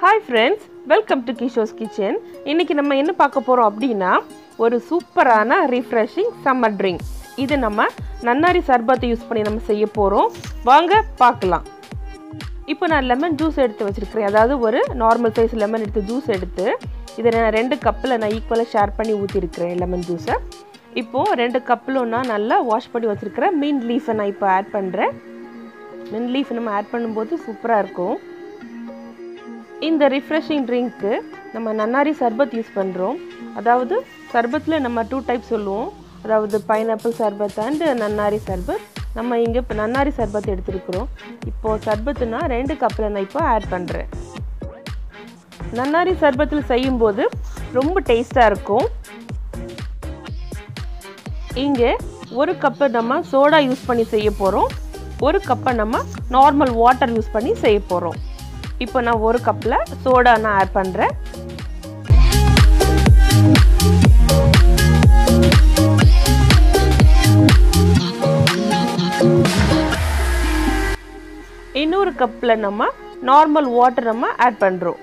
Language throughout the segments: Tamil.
hi friends welcome to Kisho's kitchen இன்னைக்கு நம்ம என்ன பார்க்க போகிறோம் அப்படின்னா ஒரு சூப்பரான ரிஃப்ரெஷிங் சம்மர் ட்ரிங்க் இது நம்ம நன்னாரி சர்பத்தை யூஸ் பண்ணி நம்ம செய்ய போகிறோம் வாங்க பார்க்கலாம் இப்போ நான் லெமன் ஜூஸ் எடுத்து வச்சுருக்கிறேன் அதாவது ஒரு நார்மல் சைஸ் லெமன் எடுத்து ஜூஸ் எடுத்து இதை நான் ரெண்டு கப்பில் நான் ஈக்குவலாக ஷேர் பண்ணி ஊற்றிருக்கிறேன் லெமன் ஜூஸை இப்போது ரெண்டு கப்பிலும் நான் நல்லா வாஷ் பண்ணி வச்சுருக்கிறேன் மீன் லீஃபை நான் இப்போ ஆட் பண்ணுறேன் மின் லீஃப் நம்ம ஆட் பண்ணும்போது சூப்பராக இருக்கும் இந்த ரிஃப்ரெஷிங் ட்ரிங்க்கு நம்ம நன்னாரி சர்பத் யூஸ் பண்ணுறோம் அதாவது சர்பத்தில் நம்ம டூ டைப் சொல்லுவோம் அதாவது பைனாப்பிள் சர்பத் அண்ட் நன்னாரி சர்பத் நம்ம இங்கே இப்போ நன்னாரி சர்பத் எடுத்துருக்குறோம் இப்போது சர்பத்துனா ரெண்டு கப்பில் நான் இப்போ ஆட் பண்ணுறேன் நன்னாரி சர்பத்தில் செய்யும்போது ரொம்ப டேஸ்ட்டாக இருக்கும் இங்கே ஒரு கப்பு நம்ம சோடா யூஸ் பண்ணி செய்ய போகிறோம் ஒரு கப்பை நம்ம நார்மல் வாட்டர் யூஸ் பண்ணி செய்ய போகிறோம் இப்போ நான் ஒரு கப்பில் சோடா நான் ஆட் பண்ணுறேன் இன்னொரு கப்பில் நம்ம நார்மல் வாட்டர் நம்ம ஆட் பண்ணுறோம்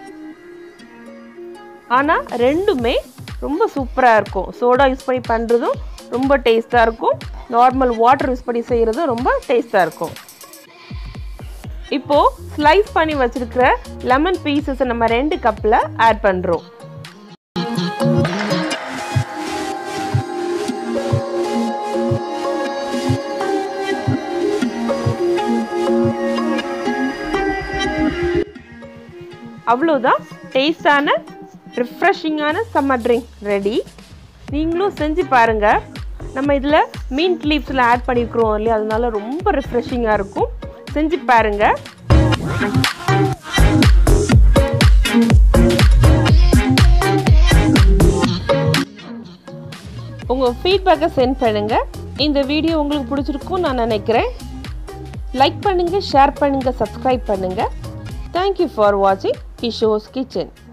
ஆனால் ரெண்டுமே ரொம்ப சூப்பராக இருக்கும் சோடா யூஸ் பண்ணி பண்ணுறதும் ரொம்ப டேஸ்ட்டாக இருக்கும் நார்மல் வாட்டர் யூஸ் பண்ணி செய்கிறதும் ரொம்ப டேஸ்ட்டாக இருக்கும் இப்போது ஸ்லைஸ் பண்ணி வச்சுருக்கிற லெமன் பீசஸை நம்ம ரெண்டு கப்பில் ஆட் பண்ணுறோம் அவ்வளோதான் டேஸ்டான ரிஃப்ரெஷிங்கான சம்மர் ட்ரிங்க் ரெடி நீங்களும் செஞ்சு பாருங்கள் நம்ம இதில் மீன் லீவ்ஸில் ஆட் பண்ணியிருக்கிறோம் இல்லையா அதனால ரொம்ப ரிஃப்ரெஷிங்காக இருக்கும் செஞ்சு பாருங்கள் உங்கள் ஃபீட்பேக்கை சென்ட் பண்ணுங்கள் இந்த வீடியோ உங்களுக்கு பிடிச்சிருக்கும் நான் நினைக்கிறேன் லைக் பண்ணுங்கள் ஷேர் பண்ணுங்கள் சப்ஸ்கிரைப் பண்ணுங்கள் தேங்க்யூ ஃபார் வாட்சிங் கிஷோஸ் கிச்சன்